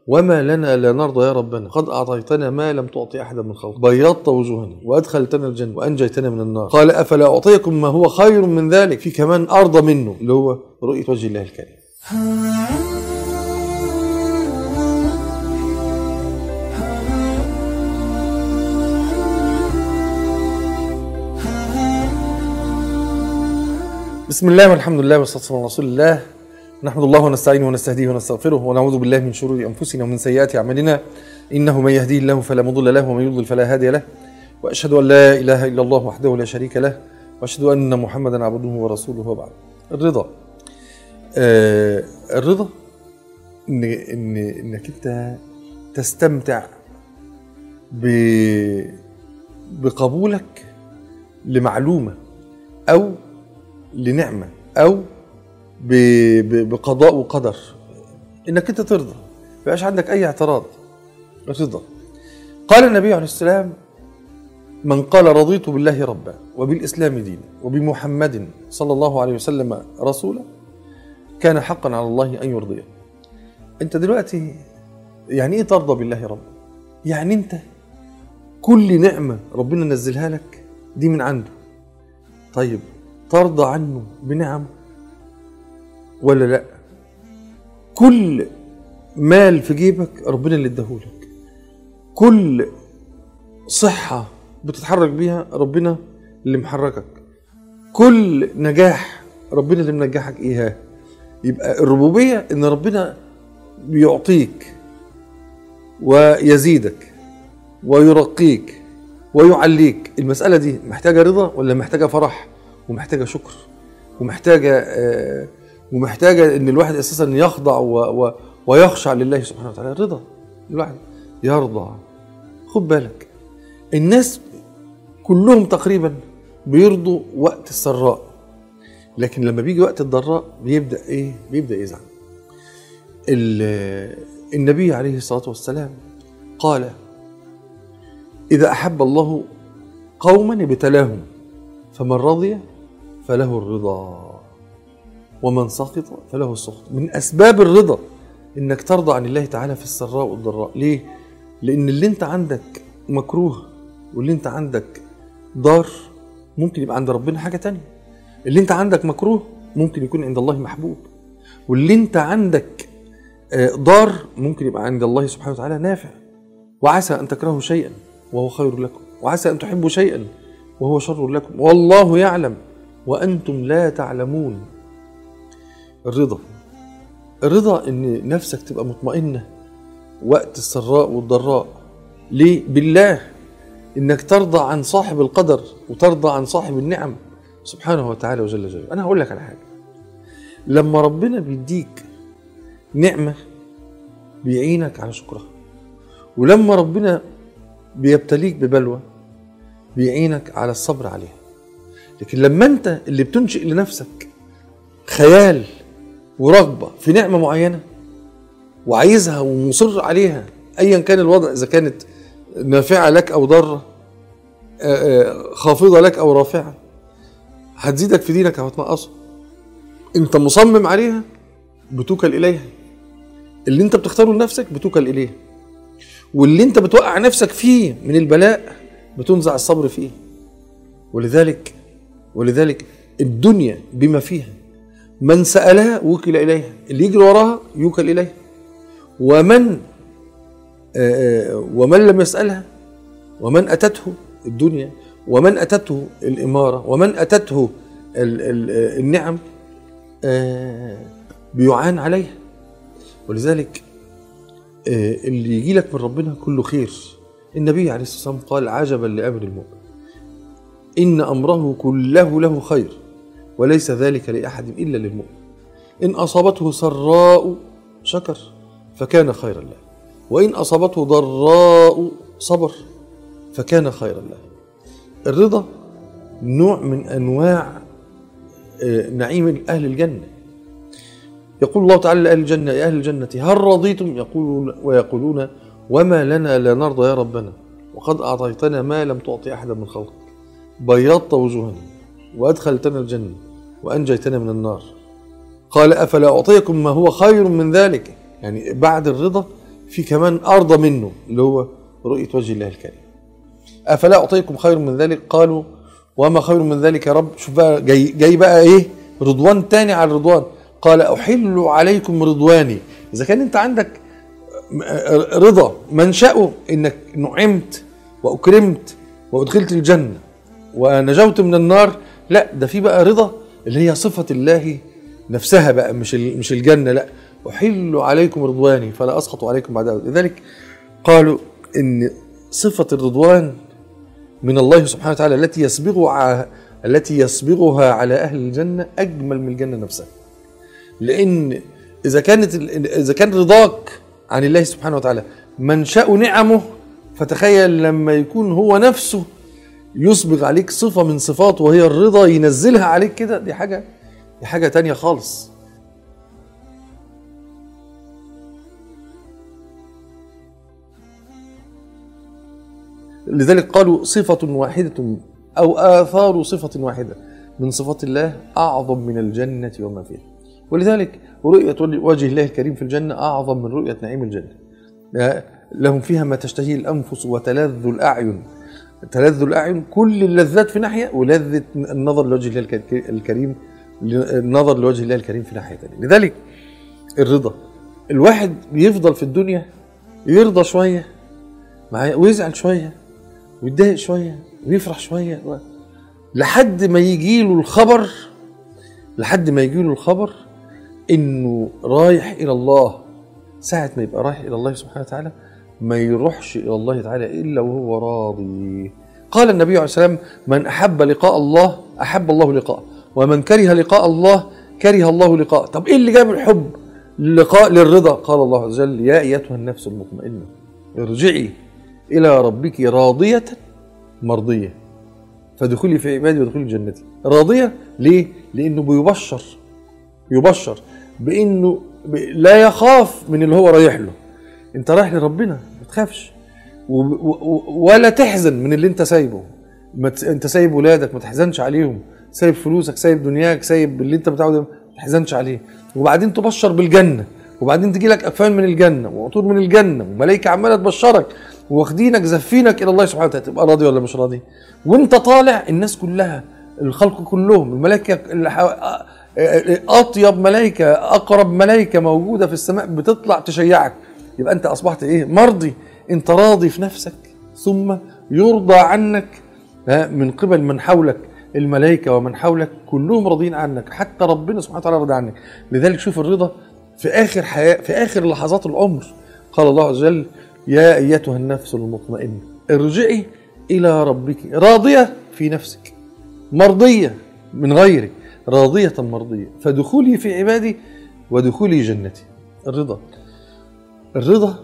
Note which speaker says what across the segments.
Speaker 1: وما لنا لا نرضى يا ربنا قد أعطيتنا ما لم تعطي أحدا من خلقك بيضت وجوهنا وأدخلتنا الجنة وأنجيتنا من النار قال أفلا أعطيكم ما هو خير من ذلك في كمان أرضى منه اللي هو رؤية وجه الله الكريم بسم الله والحمد لله والصلاة والسلام على رسول الله نحمد الله ونستعينه ونستهديه ونستغفره ونعوذ بالله من شرور أنفسنا ومن سيئات أعمالنا إنه من يهديه الله فلا مضل له ومن يضلل فلا هادي له وأشهد أن لا إله إلا الله وحده لا شريك له وأشهد أن محمدا عبده ورسوله وبعد الرضا آه الرضا إن إن إنك أنت تستمتع ب بقبولك لمعلومة أو لنعمة أو ب... ب... بقضاء وقدر إنك أنت ترضى ما يبقاش عندك أي اعتراض رضا قال النبي عليه السلام من قال رضيت بالله ربا وبالإسلام دينا وبمحمد صلى الله عليه وسلم رسولا كان حقا على الله أن يرضيه أنت دلوقتي يعني إيه ترضى بالله ربا يعني أنت كل نعمة ربنا نزلها لك دي من عنده طيب ترضى عنه بنعم ولا لا كل مال في جيبك ربنا اللي اداهولك كل صحة بتتحرك بيها ربنا اللي محركك كل نجاح ربنا اللي منجحك اياه يبقى الربوبية ان ربنا بيعطيك ويزيدك ويرقيك ويعليك المسألة دي محتاجة رضا ولا محتاجة فرح ومحتاجة شكر ومحتاجة آه ومحتاجة ان الواحد اساسا يخضع و و ويخشع لله سبحانه وتعالى رضا الواحد يرضى خد بالك الناس كلهم تقريبا بيرضوا وقت السراء لكن لما بيجي وقت الضراء بيبدا ايه بيبدا يزعل النبي عليه الصلاه والسلام قال اذا احب الله قوما ابتلاهم فمن رضي فله الرضا ومن سخط فله السخط من اسباب الرضا انك ترضى عن الله تعالى في السراء والضراء ليه لان اللي انت عندك مكروه واللي انت عندك ضار ممكن يبقى عند ربنا حاجه تانية اللي انت عندك مكروه ممكن يكون عند الله محبوب واللي انت عندك ضار ممكن يبقى عند الله سبحانه وتعالى نافع وعسى ان تكرهوا شيئا وهو خير لكم وعسى ان تحبوا شيئا وهو شر لكم والله يعلم وانتم لا تعلمون الرضا الرضا ان نفسك تبقى مطمئنه وقت السراء والضراء ليه بالله انك ترضى عن صاحب القدر وترضى عن صاحب النعم سبحانه وتعالى وجل جلاله انا هقول لك على حاجه لما ربنا بيديك نعمه بيعينك على شكرها ولما ربنا بيبتليك ببلوى بيعينك على الصبر عليها لكن لما انت اللي بتنشئ لنفسك خيال ورغبه في نعمه معينه وعايزها ومصر عليها ايا كان الوضع اذا كانت نافعه لك او ضاره خافضه لك او رافعه هتزيدك في دينك او هتنقصه انت مصمم عليها بتوكل اليها اللي انت بتختاره لنفسك بتوكل اليه واللي انت بتوقع نفسك فيه من البلاء بتنزع الصبر فيه ولذلك ولذلك الدنيا بما فيها من سألها وكل إليها اللي يجري وراها يوكل إليها ومن ومن لم يسألها ومن أتته الدنيا ومن أتته الإمارة ومن أتته النعم بيعان عليها ولذلك اللي يجي لك من ربنا كله خير النبي عليه الصلاة والسلام قال عجبا لأمر المؤمن إن أمره كله له خير وليس ذلك لأحد إلا للمؤمن إن أصابته سراء شكر فكان خيرا له وإن أصابته ضراء صبر فكان خيرا له الرضا نوع من أنواع نعيم أهل الجنة يقول الله تعالى لأهل الجنة يا أهل الجنة هل رضيتم يقولون ويقولون وما لنا لا نرضى يا ربنا وقد أعطيتنا ما لم تعطي أحدا من خلقك بيضت وجوهنا وأدخلتنا الجنة وأنجيتنا من النار قال أفلا أعطيكم ما هو خير من ذلك يعني بعد الرضا في كمان ارضى منه اللي هو رؤيه وجه الله الكريم افلا اعطيكم خير من ذلك قالوا وما خير من ذلك يا رب شوف بقى جاي, جاي بقى ايه رضوان تاني على الرضوان قال احل عليكم رضواني اذا كان انت عندك رضا منشأه انك نعمت واكرمت وادخلت الجنه ونجوت من النار لا ده في بقى رضا اللي هي صفه الله نفسها بقى مش مش الجنه لا احل عليكم رضواني فلا اسخط عليكم بعد لذلك قالوا ان صفه الرضوان من الله سبحانه وتعالى التي يسبغ التي يسبغها على اهل الجنه اجمل من الجنه نفسها لان اذا كانت اذا كان رضاك عن الله سبحانه وتعالى منشأ نعمه فتخيل لما يكون هو نفسه يسبغ عليك صفة من صفاته وهي الرضا ينزلها عليك كده دي حاجة دي حاجة تانية خالص لذلك قالوا صفة واحدة أو آثار صفة واحدة من صفات الله أعظم من الجنة وما فيها ولذلك رؤية وجه الله الكريم في الجنة أعظم من رؤية نعيم الجنة لهم فيها ما تشتهيه الأنفس وتلذ الأعين تلذ الأعين كل اللذات في ناحية ولذة النظر لوجه الله الكريم النظر لوجه الله الكريم في ناحية ثانية لذلك الرضا الواحد بيفضل في الدنيا يرضى شوية ويزعل شوية ويتضايق شوية ويفرح شوية لحد ما يجي له الخبر لحد ما يجي له الخبر انه رايح الى الله ساعة ما يبقى رايح الى الله سبحانه وتعالى ما يروحش الى الله تعالى الا وهو راضي قال النبي عليه السلام من احب لقاء الله احب الله لقاءه ومن كره لقاء الله كره الله لقاءه طب ايه اللي جاب الحب لقاء للرضا قال الله عز وجل يا ايتها النفس المطمئنه ارجعي الى ربك راضيه مرضيه فادخلي في عبادي وادخلي جنتي راضيه ليه لانه بيبشر يبشر بانه لا يخاف من اللي هو رايح له انت رايح لربنا ما تخافش ولا تحزن من اللي انت سايبه ما انت سايب ولادك ما تحزنش عليهم سايب فلوسك سايب دنياك سايب اللي انت بتعوده ما تحزنش عليه وبعدين تبشر بالجنه وبعدين تجي لك اكفان من الجنه وعطور من الجنه وملائكه عماله تبشرك واخدينك زفينك الى الله سبحانه وتعالى تبقى راضي ولا مش راضي وانت طالع الناس كلها الخلق كلهم الملائكه اطيب ملائكه اقرب ملائكه موجوده في السماء بتطلع تشيعك يبقى انت اصبحت ايه مرضي انت راضي في نفسك ثم يرضى عنك من قبل من حولك الملائكه ومن حولك كلهم راضيين عنك حتى ربنا سبحانه وتعالى راضي عنك لذلك شوف الرضا في اخر حياه في اخر لحظات العمر قال الله عز وجل يا ايتها النفس المطمئنه ارجعي الى ربك راضيه في نفسك مرضيه من غيرك راضية مرضية فدخولي في عبادي ودخولي جنتي الرضا الرضا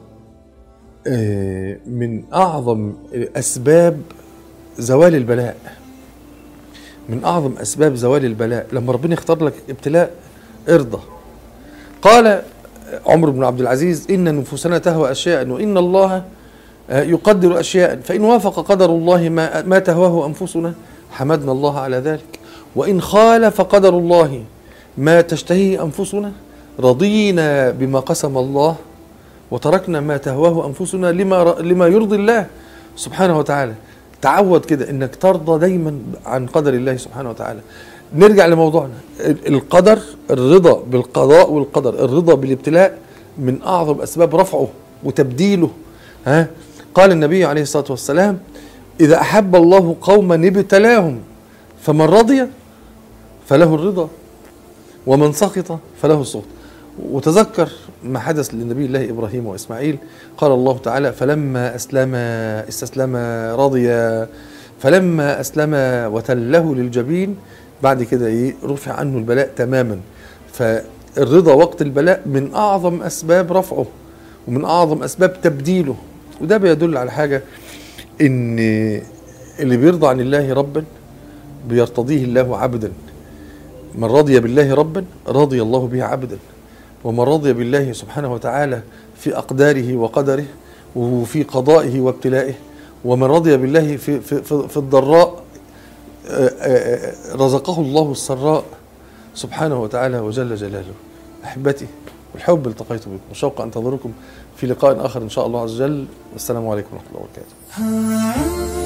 Speaker 1: من أعظم أسباب زوال البلاء من أعظم أسباب زوال البلاء لما ربنا يختار لك ابتلاء ارضى قال عمر بن عبد العزيز إن نفوسنا تهوى أشياء وإن الله يقدر أشياء فإن وافق قدر الله ما, ما تهواه أنفسنا حمدنا الله على ذلك وإن خالف قدر الله ما تشتهيه أنفسنا رضينا بما قسم الله وتركنا ما تهواه أنفسنا لما, لما يرضي الله سبحانه وتعالى تعود كده انك ترضى دايما عن قدر الله سبحانه وتعالى نرجع لموضوعنا القدر الرضا بالقضاء والقدر الرضا بالابتلاء من اعظم اسباب رفعه وتبديله ها قال النبي عليه الصلاه والسلام اذا احب الله قوما ابتلاهم فمن رضي فله الرضا ومن سخط فله السخط وتذكر ما حدث لنبي الله ابراهيم واسماعيل قال الله تعالى فلما اسلم استسلم رضي فلما اسلم وتله للجبين بعد كده ايه رفع عنه البلاء تماما فالرضا وقت البلاء من اعظم اسباب رفعه ومن اعظم اسباب تبديله وده بيدل على حاجه ان اللي بيرضى عن الله ربا بيرتضيه الله عبدا من رضي بالله ربا رضي الله به عبدا ومن رضي بالله سبحانه وتعالى في أقداره وقدره وفي قضائه وابتلائه ومن رضي بالله في, في, في, في الضراء رزقه الله السراء سبحانه وتعالى وجل جلاله أحبتي بالحب التقيت بكم وشوق انتظركم في لقاء اخر ان شاء الله عز وجل والسلام عليكم ورحمه الله وبركاته